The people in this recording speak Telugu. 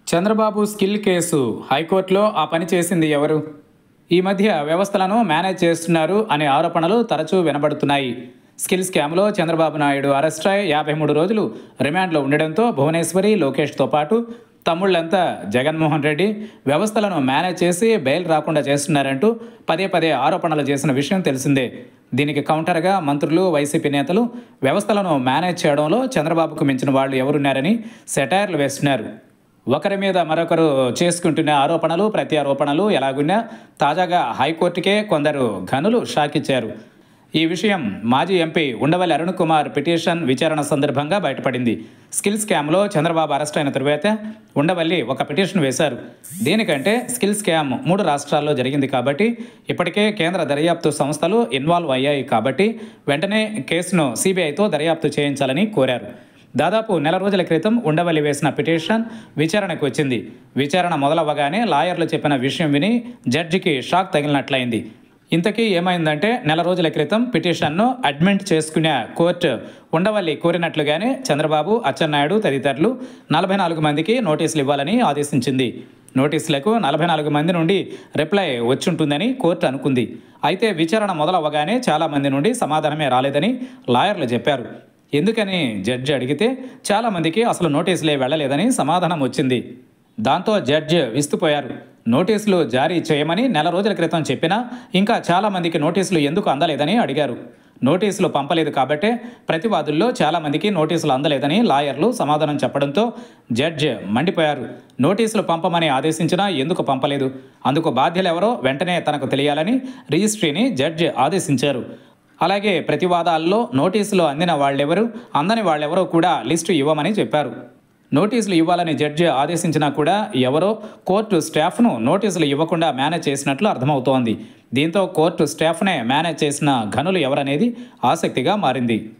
చంద్రబాబు స్కిల్ కేసు హైకోర్టులో ఆ పని చేసింది ఎవరు ఈ మధ్య వ్యవస్థలను మేనేజ్ చేస్తున్నారు అనే ఆరోపణలు తరచూ వినబడుతున్నాయి స్కిల్ స్కామ్లో చంద్రబాబు నాయుడు అరెస్ట్ అయి యాభై మూడు రోజులు రిమాండ్లో ఉండడంతో భువనేశ్వరి లోకేష్తో పాటు తమ్ముళ్ళంతా జగన్మోహన్ రెడ్డి వ్యవస్థలను మేనేజ్ చేసి బెయిల్ రాకుండా చేస్తున్నారంటూ పదే పదే ఆరోపణలు చేసిన విషయం తెలిసిందే దీనికి కౌంటర్గా మంత్రులు వైసీపీ నేతలు వ్యవస్థలను మేనేజ్ చేయడంలో చంద్రబాబుకు మించిన వాళ్ళు ఎవరున్నారని సెటైర్లు వేస్తున్నారు ఒకరి మీద మరొకరు చేసుకుంటున్న ఆరోపణలు ప్రత్యారోపణలు ఎలాగున్నా తాజాగా హైకోర్టుకే కొందరు ఘనులు షాకిచ్చారు ఈ విషయం మాజీ ఎంపీ ఉండవల్లి అరుణ్ కుమార్ పిటిషన్ విచారణ సందర్భంగా బయటపడింది స్కిల్ స్కామ్లో చంద్రబాబు అరెస్ట్ అయిన తరువాత ఉండవల్లి ఒక పిటిషన్ వేశారు దీనికంటే స్కిల్ స్కామ్ మూడు రాష్ట్రాల్లో జరిగింది కాబట్టి ఇప్పటికే కేంద్ర దర్యాప్తు సంస్థలు ఇన్వాల్వ్ అయ్యాయి కాబట్టి వెంటనే కేసును సిబిఐతో దర్యాప్తు చేయించాలని కోరారు దాదాపు నెల రోజుల క్రితం ఉండవల్లి వేసిన పిటిషన్ విచారణకు వచ్చింది విచారణ మొదలవ్వగానే లాయర్లు చెప్పిన విషయం విని జడ్జికి షాక్ తగిలినట్లయింది ఇంతకీ ఏమైందంటే నెల రోజుల క్రితం పిటిషన్ను అడ్మిట్ చేసుకునే కోర్టు ఉండవల్లి కోరినట్లుగానే చంద్రబాబు అచ్చెన్నాయుడు తదితరులు నలభై నాలుగు మందికి నోటీసులు ఇవ్వాలని ఆదేశించింది నోటీసులకు నలభై నాలుగు మంది నుండి రిప్లై వచ్చుంటుందని కోర్టు అనుకుంది అయితే విచారణ మొదలవ్వగానే చాలామంది నుండి సమాధానమే రాలేదని లాయర్లు చెప్పారు ఎందుకని జడ్జి అడిగితే చాలామందికి అసలు నోటీసులే వెళ్ళలేదని సమాధానం వచ్చింది దాంతో జడ్జి విస్తుపోయారు నోటీసులు జారీ చేయమని నెల రోజుల క్రితం చెప్పినా ఇంకా చాలామందికి నోటీసులు ఎందుకు అందలేదని అడిగారు నోటీసులు పంపలేదు కాబట్టే ప్రతివాదుల్లో చాలామందికి నోటీసులు అందలేదని లాయర్లు సమాధానం చెప్పడంతో జడ్జి మండిపోయారు నోటీసులు పంపమని ఆదేశించినా ఎందుకు పంపలేదు అందుకు బాధ్యులెవరో వెంటనే తనకు తెలియాలని రిజిస్ట్రీని జడ్జి ఆదేశించారు అలాగే ప్రతివాదాల్లో నోటీసులు అందిన వాళ్ళెవరు అందని వాళ్ళెవరో కూడా లిస్టు ఇవ్వమని చెప్పారు నోటీసులు ఇవ్వాలని జడ్జి ఆదేశించినా కూడా ఎవరో కోర్టు స్టాఫ్ను నోటీసులు ఇవ్వకుండా మేనేజ్ చేసినట్లు అర్థమవుతోంది దీంతో కోర్టు స్టాఫ్నే మేనేజ్ చేసిన ఘనులు ఎవరనేది ఆసక్తిగా మారింది